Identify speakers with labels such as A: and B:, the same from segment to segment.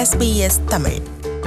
A: SBS Tamil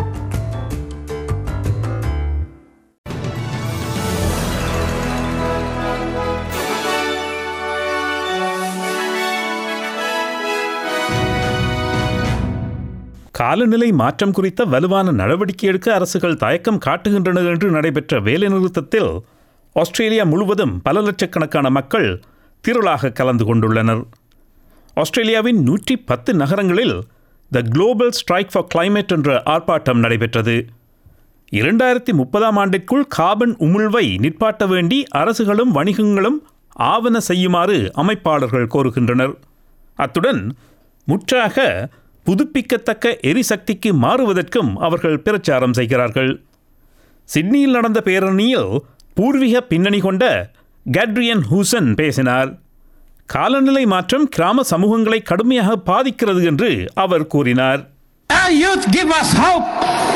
B: காலநிலை மாற்றம் குறித்த வலுவான நடவடிக்கை எடுக்க அரசுகள் தயக்கம் காட்டுகின்றன என்று நடைபெற்ற வேலைநிறுத்தத்தில் ஆஸ்திரேலியா முழுவதும் பல லட்சக்கணக்கான மக்கள் திரளாக கலந்து கொண்டுள்ளனர் ஆஸ்திரேலியாவின் நூற்றி பத்து நகரங்களில் the global strike for climate என்ற ஆர்ப்பாட்டம் நடைபெற்றது இரண்டாயிரத்தி முப்பதாம் ஆண்டிற்குள் கார்பன் உமிழ்வை நிற்பாட்ட வேண்டி அரசுகளும் வணிகங்களும் ஆவண செய்யுமாறு அமைப்பாளர்கள் கோருகின்றனர் அத்துடன் முற்றாக புதுப்பிக்கத்தக்க எரிசக்திக்கு மாறுவதற்கும் அவர்கள் பிரச்சாரம் செய்கிறார்கள் சிட்னியில் நடந்த பேரணியில் பூர்வீக பின்னணி கொண்ட கேட்ரியன் ஹூசன் பேசினார் காலநிலை மாற்றம் கிராம சமூகங்களை கடுமையாக பாதிக்கிறது என்று அவர் கூறினார்
C: Our youth give us hope.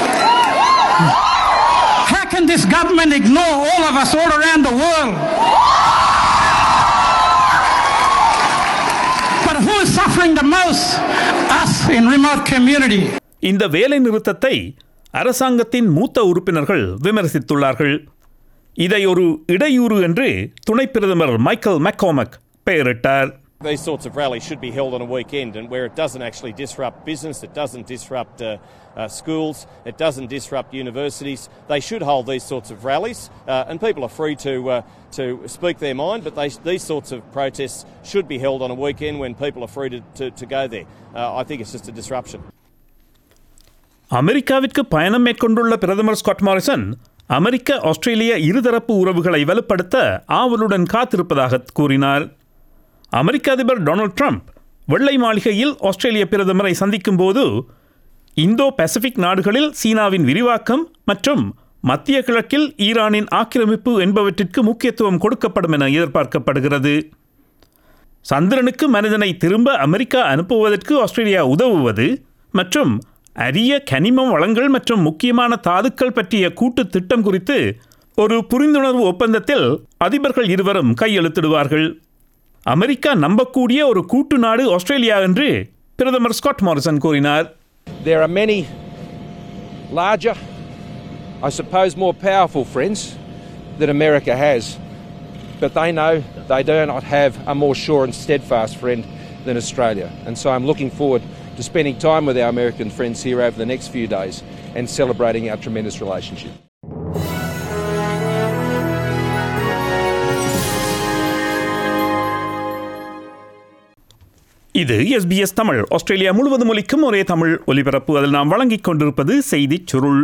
C: How can this government ignore all of us all around the world? But who is suffering the most? Us in remote community.
B: இந்த வேலை நிறுத்தத்தை அரசாங்கத்தின் மூத்த உறுப்பினர்கள் விமர்சித்துள்ளார்கள் இதை ஒரு இடையூறு என்று துணை பிரதமர் மைக்கேல் மெக்கோமக் பெயரிட்டார்
D: These sorts of rallies should be held on a weekend and where it doesn't actually disrupt business, it doesn't disrupt uh, uh, schools, it doesn't disrupt universities. They should hold these sorts of rallies uh, and people are free to, uh, to speak their mind, but they, these sorts of protests should be held on a weekend when people are free to, to, to go there. Uh, I think it's just a disruption.
B: அமெரிக்காவிற்கு பயணம் மேற்கொண்டுள்ள பிரதமர் Scott Morrison அமெரிக்க ஆஸ்திரேலிய இருதரப்பு உறவுகளை வலுப்படுத்த ஆவலுடன் காத்திருப்பதாக கூறினார் அமெரிக்க அதிபர் டொனால்ட் ட்ரம்ப் வெள்ளை மாளிகையில் ஆஸ்திரேலிய பிரதமரை சந்திக்கும் போது இந்தோ பசிபிக் நாடுகளில் சீனாவின் விரிவாக்கம் மற்றும் மத்திய கிழக்கில் ஈரானின் ஆக்கிரமிப்பு என்பவற்றிற்கு முக்கியத்துவம் கொடுக்கப்படும் என எதிர்பார்க்கப்படுகிறது சந்திரனுக்கு மனிதனை திரும்ப அமெரிக்கா அனுப்புவதற்கு ஆஸ்திரேலியா உதவுவது மற்றும் அரிய கனிம வளங்கள் மற்றும் முக்கியமான தாதுக்கள் பற்றிய கூட்டு திட்டம் குறித்து ஒரு புரிந்துணர்வு ஒப்பந்தத்தில் அதிபர்கள் இருவரும் கையெழுத்திடுவார்கள் அமெரிக்கா நம்பக்கூடிய ஒரு கூட்டு நாடு ஆஸ்திரேலியா என்று பிரதமர் ஸ்காட் மாரிசன் கூறினார்
E: There are many larger, I suppose more powerful friends that America has, but they know they do not have a more sure and steadfast friend than Australia. And so I'm looking forward to spending time with our American friends here over the next few days and celebrating our tremendous relationship.
B: இது SBS Tamil Australia முழுவதும் ஒலிக்கும் ஒரே தமிழ் ஒலிபரப்பு அதில் நாம் வழங்கிக் கொண்டிருப்பது செய்திச் சுருள்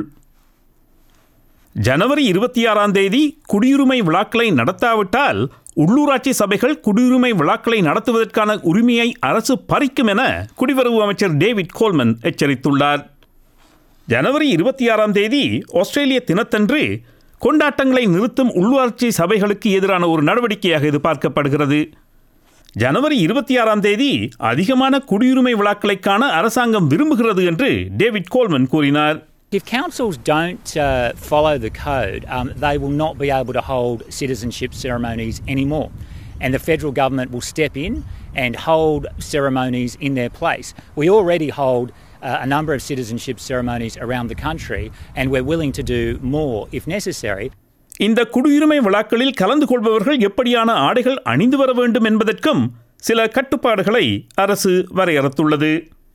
B: ஜனவரி இருபத்தி ஆறாம் தேதி குடியுரிமை விழாக்களை நடத்தாவிட்டால் உள்ளூராட்சி சபைகள் குடியுரிமை விழாக்களை நடத்துவதற்கான உரிமையை அரசு பறிக்கும் என குடிவரவு அமைச்சர் டேவிட் கோல்மன் எச்சரித்துள்ளார் ஜனவரி இருபத்தி ஆறாம் தேதி ஆஸ்திரேலிய தினத்தன்று கொண்டாட்டங்களை நிறுத்தும் உள்ளூராட்சி சபைகளுக்கு எதிரான ஒரு நடவடிக்கையாக இது பார்க்கப்படுகிறது ஜனவரி இருபத்தி ஆறாம் தேதி அதிகமான குடியுரிமை விழாக்களை காண அரசாங்கம் விரும்புகிறது என்று டேவிட் கோல்மன் கூறினார்
F: If councils don't uh, follow the code, um, they will not be able to hold citizenship ceremonies anymore. And the federal government will step in and hold ceremonies in their place. We already hold uh, a number of citizenship ceremonies around the country, and we're willing to do more if necessary.
B: இந்த குடியுரிமை விழாக்களில் கலந்து கொள்பவர்கள் எப்படியான ஆடைகள் அணிந்து வர வேண்டும் என்பதற்கும் சில கட்டுப்பாடுகளை அரசு வரையறுத்துள்ளது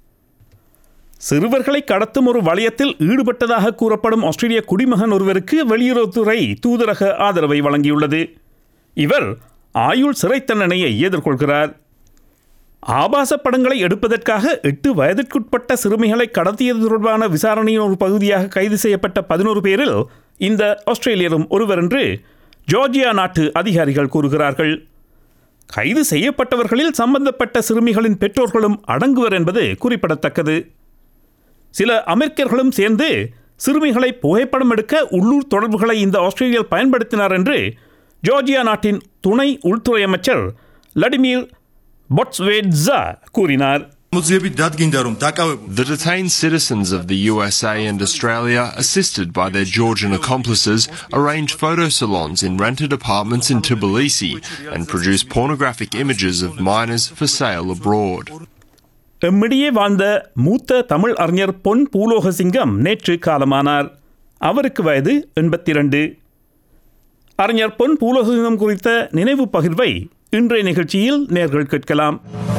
B: சிறுவர்களை கடத்தும் ஒரு வளையத்தில் ஈடுபட்டதாக கூறப்படும் ஆஸ்திரேலிய குடிமகன் ஒருவருக்கு வெளியுறவுத்துறை தூதரக ஆதரவை வழங்கியுள்ளது இவர் ஆயுள் சிறை தண்டனையை எதிர்கொள்கிறார் ஆபாச படங்களை எடுப்பதற்காக எட்டு வயதிற்குட்பட்ட சிறுமிகளை கடத்தியது தொடர்பான விசாரணையின் ஒரு பகுதியாக கைது செய்யப்பட்ட பதினோரு பேரில் இந்த ஆஸ்திரேலியரும் ஒருவர் என்று ஜார்ஜியா நாட்டு அதிகாரிகள் கூறுகிறார்கள் கைது செய்யப்பட்டவர்களில் சம்பந்தப்பட்ட சிறுமிகளின் பெற்றோர்களும் அடங்குவர் என்பது குறிப்பிடத்தக்கது சில அமெரிக்கர்களும் சேர்ந்து சிறுமிகளை புகைப்படம் எடுக்க உள்ளூர் தொடர்புகளை இந்த ஆஸ்திரேலியர் பயன்படுத்தினார் என்று ஜார்ஜியா நாட்டின் துணை உள்துறை அமைச்சர் லடிமிர் பொட்ஸ்வேட்ஸா கூறினார்
G: მოძიები დადგინდა რომ დაკავებული
H: The detained citizens of the USA and Australia, assisted by their Georgian accomplices, arranged photo salons in rented apartments in Tbilisi and produced pornographic images of minors for sale abroad.
B: எம்மிடையே வாழ்ந்த மூத்த தமிழ் அறிஞர் பொன் பூலோகசிங்கம் நேற்று காலமானார் அவருக்கு வயது எண்பத்தி இரண்டு அறிஞர் பொன் பூலோகசிங்கம் குறித்த நினைவு பகிர்வை இன்றைய நிகழ்ச்சியில் நேர்கள் கேட்கலாம்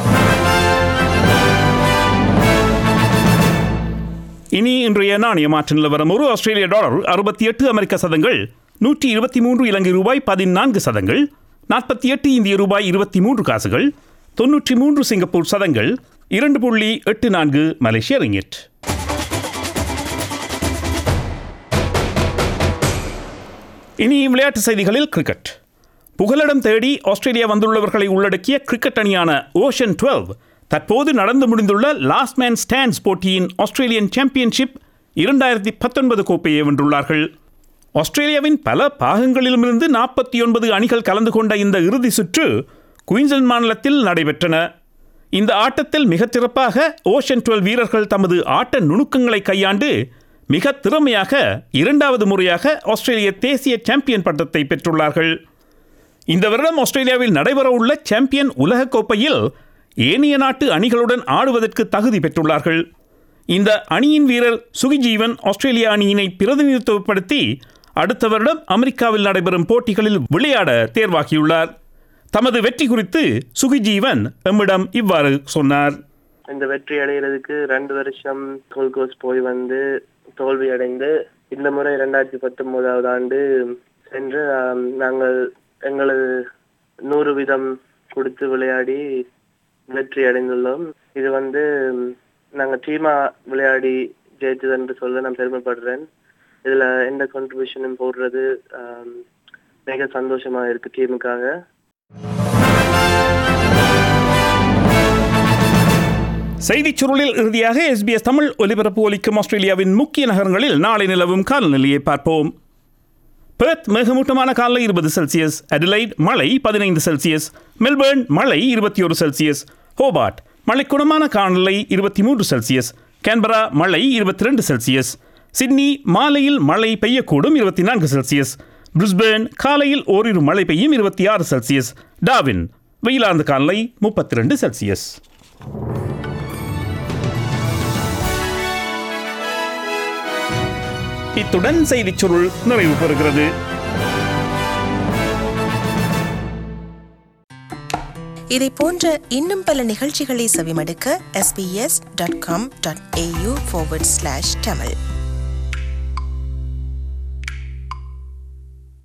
B: இனி இன்றைய நாணய மாற்று நிலவரம் ஒரு ஆஸ்திரேலிய டாலர் அறுபத்தி எட்டு அமெரிக்க சதங்கள் நூற்றி இருபத்தி மூன்று இலங்கை ரூபாய் பதினான்கு சதங்கள் நாற்பத்தி எட்டு இந்திய ரூபாய் இருபத்தி மூன்று காசுகள் தொன்னூற்றி மூன்று சிங்கப்பூர் சதங்கள் இரண்டு புள்ளி எட்டு நான்கு மலேசிய ரிங்கிட் இனி விளையாட்டு செய்திகளில் கிரிக்கெட் புகலிடம் தேடி ஆஸ்திரேலியா வந்துள்ளவர்களை உள்ளடக்கிய கிரிக்கெட் அணியான ஓஷன் டுவெல் தற்போது நடந்து முடிந்துள்ள லாஸ்ட் மேன் ஸ்டாண்ட்ஸ் போட்டியின் ஆஸ்திரேலியன் சாம்பியன்ஷிப் இரண்டாயிரத்தி பத்தொன்பது கோப்பையை வென்றுள்ளார்கள் ஆஸ்திரேலியாவின் பல பாகங்களிலுமிருந்து நாற்பத்தி ஒன்பது அணிகள் கலந்து கொண்ட இந்த இறுதி சுற்று குயின்ஸ்லாந்து மாநிலத்தில் நடைபெற்றன இந்த ஆட்டத்தில் மிகச் சிறப்பாக ஓஷன் டுவெல் வீரர்கள் தமது ஆட்ட நுணுக்கங்களை கையாண்டு மிக திறமையாக இரண்டாவது முறையாக ஆஸ்திரேலிய தேசிய சாம்பியன் பட்டத்தை பெற்றுள்ளார்கள் இந்த வருடம் ஆஸ்திரேலியாவில் நடைபெறவுள்ள சாம்பியன் உலகக் கோப்பையில் ஏனைய நாட்டு அணிகளுடன் ஆடுவதற்கு தகுதி பெற்றுள்ளார்கள் இந்த அணியின் வீரர் சுகிஜீவன் ஆஸ்திரேலிய அணியினை பிரதிநிதித்துவப்படுத்தி அடுத்த வருடம் அமெரிக்காவில் நடைபெறும் போட்டிகளில் விளையாட தேர்வாகியுள்ளார் தமது வெற்றி குறித்து சுகிஜீவன் எம்மிடம் இவ்வாறு சொன்னார்
A: இந்த வெற்றி அடைகிறதுக்கு ரெண்டு வருஷம் கோல்கோஸ் போய் வந்து தோல்வி அடைந்து இந்த முறை இரண்டாயிரத்தி பத்தொன்பதாவது ஆண்டு சென்று ஆம், நாங்கள் எங்களது நூறு வீதம் கொடுத்து விளையாடி வெற்றி அடைந்துள்ளோம் இது வந்து ம், நாங்க டீமா விளையாடி ஜெயித்தது என்று சொல்ல நான் பெருமைப்படுறேன் இதுல எந்த கான்ட்ரிபியூஷனும் போடுறது ஆம், மிக சந்தோஷமா இருக்கு டீமுக்காக
B: செய்திச் சுருளில் இறுதியாக எஸ்பிஎஸ் தமிழ் ஒலிபரப்பு ஒலிக்கும் ஆஸ்திரேலியாவின் முக்கிய நகரங்களில் நாளை நிலவும் காலநிலையை பார்ப்போம் பெர்த் மேகமூட்டமான காலை இருபது செல்சியஸ் அடிலைட் மழை பதினைந்து செல்சியஸ் மெல்பர்ன் மழை இருபத்தி ஒரு செல்சியஸ் ஹோபார்ட் மழைக்குணமான காலநிலை இருபத்தி மூன்று செல்சியஸ் கேன்பரா மழை இருபத்தி ரெண்டு செல்சியஸ் சிட்னி மாலையில் மழை பெய்யக்கூடும் இருபத்தி நான்கு செல்சியஸ் பிரிஸ்பேர்ன் காலையில் ஓரிரு மழை பெய்யும் இருபத்தி ஆறு செல்சியஸ் டாவின் வெயிலார்ந்த காலநிலை முப்பத்தி ரெண்டு செல்சியஸ் இத்துடன் செய்திச் சுருள் நிறைவு பெறுகிறது
I: இதை போன்ற இன்னும் பல நிகழ்ச்சிகளை செவிமடுக்க sbs.com.au forward slash tamil